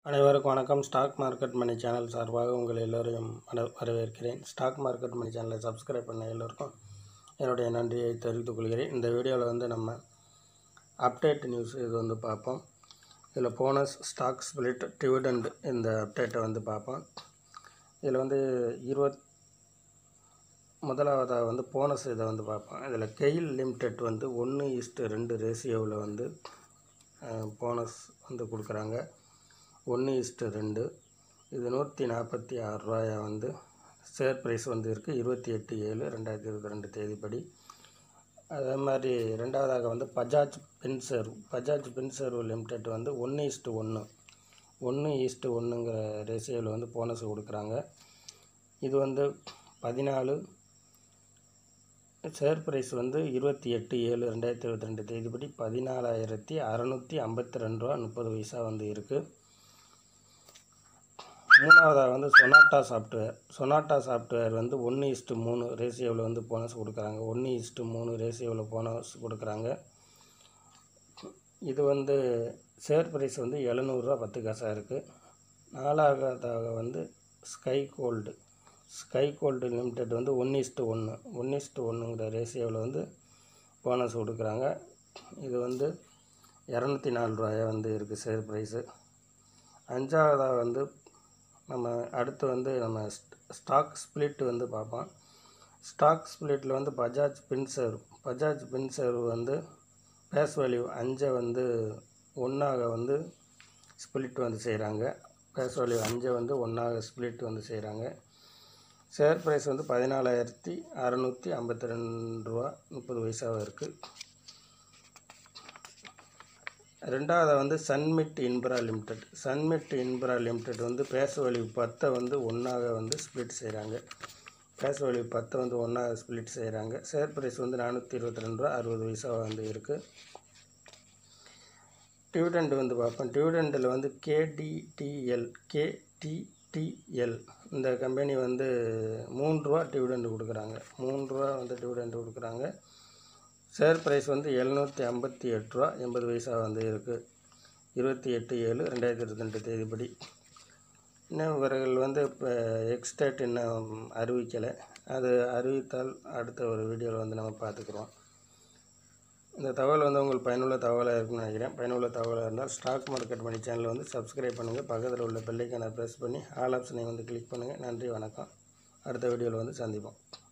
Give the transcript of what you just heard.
அனைவருக்கும் வணக்கம் stock market மணி channel சார்பாக உங்கள் எல்லோரையும் வர- வரவேற்கிறேன் ஸ்டாக் மார்க்கெட் மணி சேனலை சப்ஸ்கிரைப் பண்ண எல்லோருக்கும் என்னுடைய நன்றியை தெரிவித்துக் கொள்கிறேன் இந்த வீடியோவில் வந்து நம்ம அப்டேட் நியூஸ் இது வந்து பார்ப்போம் இதில் போனஸ் ஸ்டாக் ஸ்பிளிட் டிவிடெண்ட் இந்த அப்டேட்டை வந்து பார்ப்போம் இதில் வந்து இருபத் முதலாவதாக வந்து போனஸ் இதை வந்து பார்ப்போம் இதில் கெயில் லிமிடெட் வந்து ஒன்று இஸ்ட்டு ரெண்டு ரேஷியோவில் வந்து போனஸ் வந்து கொடுக்குறாங்க ஒன்று இஸ்ட்டு ரெண்டு இது நூற்றி நாற்பத்தி ஆறு ரூபாயை வந்து ஷேர் ப்ரைஸ் வந்து இருக்குது இருபத்தி எட்டு ஏழு ரெண்டாயிரத்தி இருபத்தி ரெண்டு தேதிப்படி அதே மாதிரி ரெண்டாவதாக வந்து பஜாஜ் பென்சர்வ் பஜாஜ் பென்சர்வ் லிமிடெட் வந்து ஒன்று இஸ்ட்டு ஒன்று ஒன்று ஈஸ்ட்டு ஒன்றுங்கிற ரேஷியோவில் வந்து போனஸ் கொடுக்குறாங்க இது வந்து பதினாலு ஷேர் ப்ரைஸ் வந்து இருபத்தி எட்டு ஏழு ரெண்டாயிரத்தி இருபத்தி ரெண்டு தேதிப்படி பதினாலாயிரத்தி அறநூற்றி ஐம்பத்தி ரெண்டு ரூபா முப்பது பைசா வந்து இருக்குது மூணாவதாக வந்து சொனாட்டா சாஃப்ட்வேர் சொனாட்டா சாஃப்ட்வேர் வந்து ஒன்று இஸ்ட்டு மூணு ரேஷியோவில் வந்து போனஸ் கொடுக்குறாங்க ஒன்று இஸ்ட்டு மூணு ரேஷியோவில் போனஸ் கொடுக்குறாங்க இது வந்து ஷேர் ப்ரைஸ் வந்து எழுநூறுரூவா பத்து காசாக இருக்குது நாலாவதாக வந்து Sky Gold Sky Gold limited வந்து ஒன்று இஸ்ட்டு ஒன்று ஒன்று இஸ்ட்டு ஒன்றுங்கிற ரேஷியோவில் வந்து போனஸ் கொடுக்குறாங்க இது வந்து இரநூத்தி நாலு ரூபாயா வந்து இருக்குது ஷேர் ப்ரைஸு அஞ்சாவதாக வந்து நம்ம அடுத்து வந்து நம்ம ஸ்டாக் ஸ்பிளிட் வந்து பார்ப்போம் ஸ்டாக் ஸ்பிளிட்டில் வந்து பஜாஜ் பின்சர்வ் பஜாஜ் பின்சர்வ் வந்து பேஸ் வேல்யூ அஞ்சை வந்து ஒன்றாக வந்து ஸ்பிளிட் வந்து செய்கிறாங்க பேஸ் வேல்யூ அஞ்சை வந்து ஒன்றாக ஸ்பிளிட் வந்து செய்கிறாங்க ஷேர் ப்ரைஸ் வந்து பதினாலாயிரத்தி அறநூற்றி ஐம்பத்தி ரெண்டு ரூபா முப்பது பைசாவாக இருக்குது ரெண்டாவது வந்து Summit Infra limited Summit Infra limited வந்து பேஸ் வேல்யூ பத்தை வந்து ஒன்றாக வந்து ஸ்ப்ளிட் செய்கிறாங்க பேஸ் வேல்யூ பத்தை வந்து ஒன்றாக ஸ்ப்ளிட் செய்கிறாங்க ஷேர் ப்ரைஸ் வந்து நானூற்றி இருபத்தி ரெண்டு ரூபா அறுபது பைசா வந்து இருக்குது டிவிடெண்ட் வந்து பார்ப்போம் டிவிடெண்டில் வந்து கேடிடிஎல் கேடிடிஎல் இந்த கம்பெனி வந்து மூணு ரூபா டிவிடெண்ட் கொடுக்குறாங்க மூணு ரூபா வந்து டிவிடெண்ட் கொடுக்குறாங்க ஷேர் ப்ரைஸ் வந்து எழுநூற்றி ஐம்பத்தி எட்டு ரூபா எண்பது பைசா வந்து இருக்குது இருபத்தி எட்டு ஏழு ரெண்டாயிரத்தி இருபத்தி ரெண்டு தேதிப்படி இன்னும் இவர்கள் வந்து இப்போ எக்ஸ்டேட் இன்னும் அறிவிக்கலை அது அறிவித்தால் அடுத்த ஒரு வீடியோவில் வந்து நம்ம பார்த்துக்குறோம் இந்த தகவல் வந்து உங்களுக்கு பயனுள்ள தகவலாக இருக்குன்னு நினைக்கிறேன் பயனுள்ள தகவலாக இருந்தால் ஸ்டாக் மார்க்கெட் மணி சேனலை வந்து சப்ஸ்கிரைப் பண்ணுங்கள் பக்கத்தில் உள்ள பெல்லைக்கான ப்ரெஸ் பண்ணி ஆல் ஆப்ஷனை வந்து கிளிக் பண்ணுங்கள் நன்றி வணக்கம் அடுத்த வீடியோவில் வந்து சந்திப்போம்